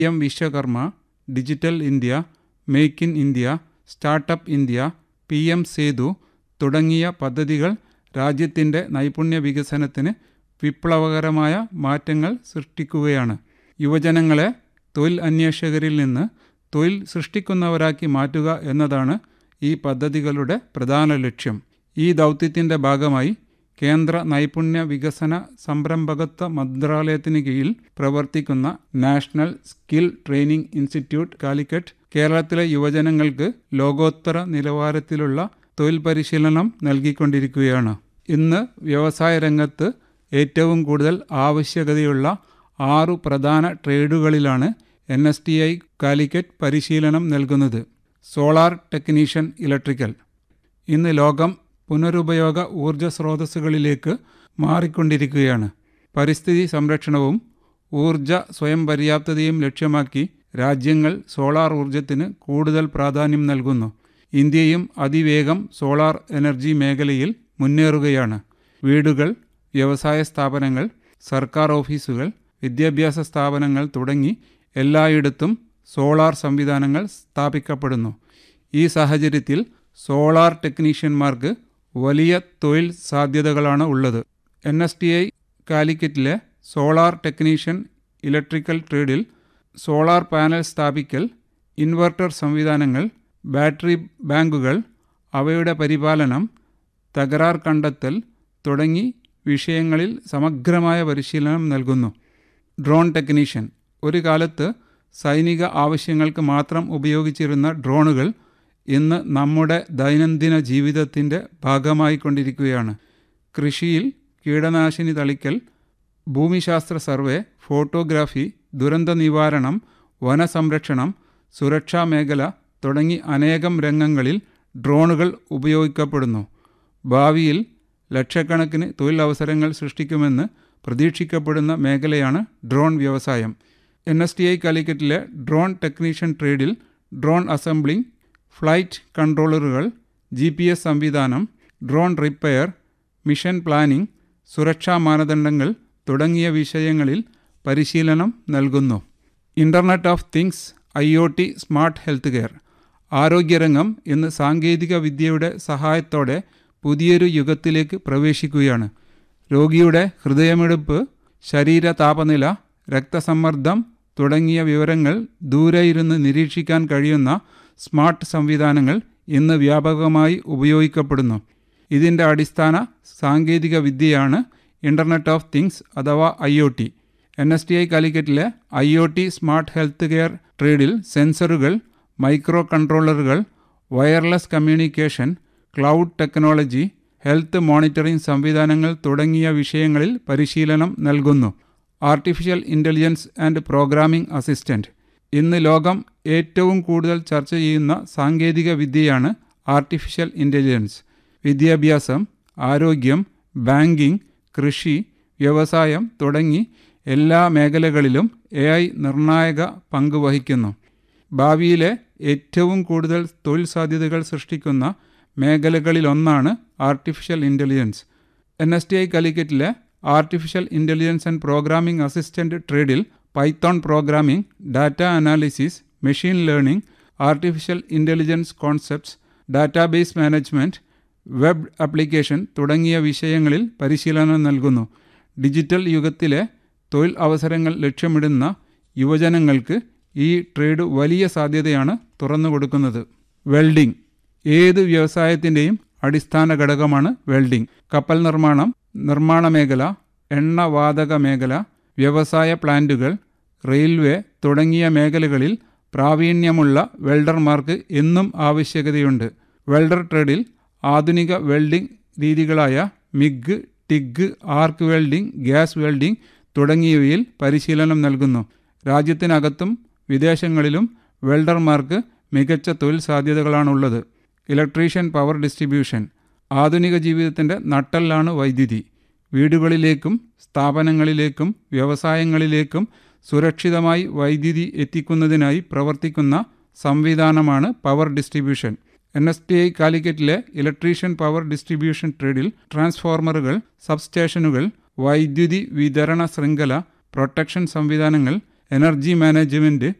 M Vishwakarma digital India make in India startup India P M Sethu തുടങ്ങിയ പദ്ധതികൾ രാജ്യത്തിൻ്റെ നൈപുണ്യ വികസനത്തിന് വിപ്ലവകരമായ മാറ്റങ്ങൾ സൃഷ്ടിക്കുകയാണ് യുവജനങ്ങളെ തൊഴിൽ അന്വേഷകരിൽ നിന്ന് തൊഴിൽ സൃഷ്ടിക്കുന്നവരാക്കി മാറ്റുക എന്നതാണ് ഈ പദ്ധതികളുടെ പ്രധാന ലക്ഷ്യം ഈ ദൗത്യത്തിൻ്റെ ഭാഗമായി കേന്ദ്ര നൈപുണ്യ വികസന സംരംഭകത്വ മന്ത്രാലയത്തിന് കീഴിൽ പ്രവർത്തിക്കുന്ന national skill training institute Calicut കേരളത്തിലെ യുവജനങ്ങൾക്ക് ലോകോത്തര നിലവാരത്തിലുള്ള തൊഴിൽ പരിശീലനം നൽകിക്കൊണ്ടിരിക്കുകയാണ് ഇന്ന് വ്യവസായ രംഗത്ത് ഏറ്റവും കൂടുതൽ ആവശ്യകതയുള്ള ആറു പ്രധാന ട്രേഡുകളിലാണ് N S T I Calicut പരിശീലനം നൽകുന്നത് സോളാർ ടെക്നീഷ്യൻ ഇലക്ട്രിക്കൽ ഇന്ന് ലോകം പുനരുപയോഗ ഊർജ സ്രോതസ്സുകളിലേക്ക് മാറിക്കൊണ്ടിരിക്കുകയാണ് പരിസ്ഥിതി സംരക്ഷണവും ഊർജ സ്വയം പര്യാപ്തതയും ലക്ഷ്യമാക്കി രാജ്യങ്ങൾ സോളാർ ഊർജത്തിന് കൂടുതൽ പ്രാധാന്യം നൽകുന്നു ഇന്ത്യയും അതിവേഗം സോളാർ എനർജി മേഖലയിൽ മുന്നേറുകയാണ് വീടുകൾ വ്യവസായ സ്ഥാപനങ്ങൾ സർക്കാർ ഓഫീസുകൾ വിദ്യാഭ്യാസ സ്ഥാപനങ്ങൾ തുടങ്ങി എല്ലായിടത്തും സോളാർ സംവിധാനങ്ങൾ സ്ഥാപിക്കപ്പെടുന്നു ഈ സാഹചര്യത്തിൽ സോളാർ ടെക്നീഷ്യന്മാർക്ക് വലിയ തൊഴിൽ സാധ്യതകളാണ് ഉള്ളത് എൻ എസ് ടി ഐ കാലിക്കറ്റിലെ സോളാർ ടെക്നീഷ്യൻ ഇലക്ട്രിക്കൽ ട്രേഡിൽ സോളാർ പാനൽ സ്ഥാപിക്കൽ ഇൻവെർട്ടർ സംവിധാനങ്ങൾ ബാറ്ററി ബാങ്കുകൾ അവയുടെ പരിപാലനം തകരാർ കണ്ടെത്തൽ തുടങ്ങി വിഷയങ്ങളിൽ സമഗ്രമായ പരിശീലനം നൽകുന്നു ഡ്രോൺ ടെക്നീഷ്യൻ ഒരു കാലത്ത് സൈനിക ആവശ്യങ്ങൾക്ക് മാത്രം ഉപയോഗിച്ചിരുന്ന ഡ്രോണുകൾ ഇന്ന് നമ്മുടെ ദൈനംദിന ജീവിതത്തിൻ്റെ ഭാഗമായിക്കൊണ്ടിരിക്കുകയാണ് കൃഷിയിൽ കീടനാശിനി തളിക്കൽ ഭൂമിശാസ്ത്ര സർവേ ഫോട്ടോഗ്രാഫി ദുരന്ത നിവാരണം വനസംരക്ഷണം സുരക്ഷാ മേഖല തുടങ്ങി അനേകം രംഗങ്ങളിൽ ഡ്രോണുകൾ ഉപയോഗിക്കപ്പെടുന്നു ഭാവിയിൽ ലക്ഷക്കണക്കിന് തൊഴിലവസരങ്ങൾ സൃഷ്ടിക്കുമെന്ന് പ്രതീക്ഷിക്കപ്പെടുന്ന മേഖലയാണ് ഡ്രോൺ വ്യവസായം എൻ എസ് ടി ഐ കാലിക്കറ്റിലെ ഡ്രോൺ ടെക്നീഷ്യൻ ട്രേഡിൽ ഡ്രോൺ അസംബ്ലിംഗ് ഫ്ലൈറ്റ് കൺട്രോളറുകൾ ജി പി എസ് സംവിധാനം ഡ്രോൺ റിപ്പയർ മിഷൻ പ്ലാനിംഗ് സുരക്ഷാ മാനദണ്ഡങ്ങൾ തുടങ്ങിയ വിഷയങ്ങളിൽ പരിശീലനം നൽകുന്നു internet of things I O T smart health care ആരോഗ്യരംഗം ഇന്ന് സാങ്കേതിക വിദ്യയുടെ സഹായത്തോടെ പുതിയൊരു യുഗത്തിലേക്ക് പ്രവേശിക്കുകയാണ് രോഗിയുടെ ഹൃദയമിടിപ്പ് ശരീര താപനില രക്തസമ്മർദ്ദം തുടങ്ങിയ വിവരങ്ങൾ ദൂരെ ഇരുന്ന് നിരീക്ഷിക്കാൻ കഴിയുന്ന സ്മാർട്ട് സംവിധാനങ്ങൾ ഇന്ന് വ്യാപകമായി ഉപയോഗിക്കപ്പെടുന്നു ഇതിൻ്റെ അടിസ്ഥാന സാങ്കേതിക വിദ്യയാണ് ഇൻ്റർനെറ്റ് ഓഫ് തിങ്സ് അഥവാ I O T N S T I കാലിക്കറ്റിലെ I O T smart health care ട്രേഡിൽ സെൻസറുകൾ മൈക്രോ കൺട്രോളറുകൾ wireless communication cloud technology health monitoring സംവിധാനങ്ങൾ തുടങ്ങിയ വിഷയങ്ങളിൽ പരിശീലനം നൽകുന്നു artificial intelligence and programming assistant ഇന്ന് ലോകം ഏറ്റവും കൂടുതൽ ചർച്ച ചെയ്യുന്ന സാങ്കേതിക വിദ്യയാണ് ആർട്ടിഫിഷ്യൽ ഇൻ്റലിജൻസ് വിദ്യാഭ്യാസം ആരോഗ്യം ബാങ്കിംഗ് കൃഷി വ്യവസായം തുടങ്ങി എല്ലാ മേഖലകളിലും എ ഐ നിർണായക പങ്ക് വഹിക്കുന്നു ഭാവിയിലെ ഏറ്റവും കൂടുതൽ തൊഴിൽ സാധ്യതകൾ സൃഷ്ടിക്കുന്ന മേഖലകളിലൊന്നാണ് artificial intelligence N S T I കാലിക്കറ്റിലെ artificial intelligence and programming assistant ട്രേഡിൽ python programming data analysis machine learning artificial intelligence concepts database management web application തുടങ്ങിയ വിഷയങ്ങളിൽ പരിശീലനം നൽകുന്നു ഡിജിറ്റൽ യുഗത്തിലെ തൊഴിൽ അവസരങ്ങൾ ലക്ഷ്യമിടുന്ന യുവജനങ്ങൾക്ക് ഈ ട്രേഡ് വലിയ സാധ്യതയാണ് തുറന്നു കൊടുക്കുന്നത് വെൽഡിംഗ് ഏത് വ്യവസായത്തിൻ്റെയും അടിസ്ഥാന ഘടകമാണ് വെൽഡിംഗ് കപ്പൽ നിർമ്മാണം നിർമ്മാണ മേഖല എണ്ണ വാതക മേഖല വ്യവസായ പ്ലാന്റുകൾ റെയിൽവേ തുടങ്ങിയ മേഖലകളിൽ പ്രാവീണ്യമുള്ള വെൽഡർമാർക്ക് എന്നും ആവശ്യകതയുണ്ട് വെൽഡർ ട്രേഡിൽ ആധുനിക വെൽഡിംഗ് രീതികളായ MIG TIG arc welding gas welding തുടങ്ങിയവയിൽ പരിശീലനം നൽകുന്നു രാജ്യത്തിനകത്തും വിദേശങ്ങളിലും വെൽഡർമാർക്ക് മികച്ച തൊഴിൽ സാധ്യതകളാണുള്ളത് ഇലക്ട്രീഷ്യൻ പവർ ഡിസ്ട്രിബ്യൂഷൻ ആധുനിക ജീവിതത്തിൻ്റെ നട്ടെല്ലാണ് വൈദ്യുതി വീടുകളിലേക്കും സ്ഥാപനങ്ങളിലേക്കും വ്യവസായങ്ങളിലേക്കും സുരക്ഷിതമായി വൈദ്യുതി എത്തിക്കുന്നതിനായി പ്രവർത്തിക്കുന്ന സംവിധാനമാണ് power distribution N S T I കാലിക്കറ്റിലെ ഇലക്ട്രീഷ്യൻ പവർ ഡിസ്ട്രിബ്യൂഷൻ ട്രേഡിൽ ട്രാൻസ്ഫോർമറുകൾ സബ്സ്റ്റേഷനുകൾ വൈദ്യുതി വിതരണ ശൃംഖല പ്രൊട്ടക്ഷൻ സംവിധാനങ്ങൾ എനർജി മാനേജ്മെൻറ്റ്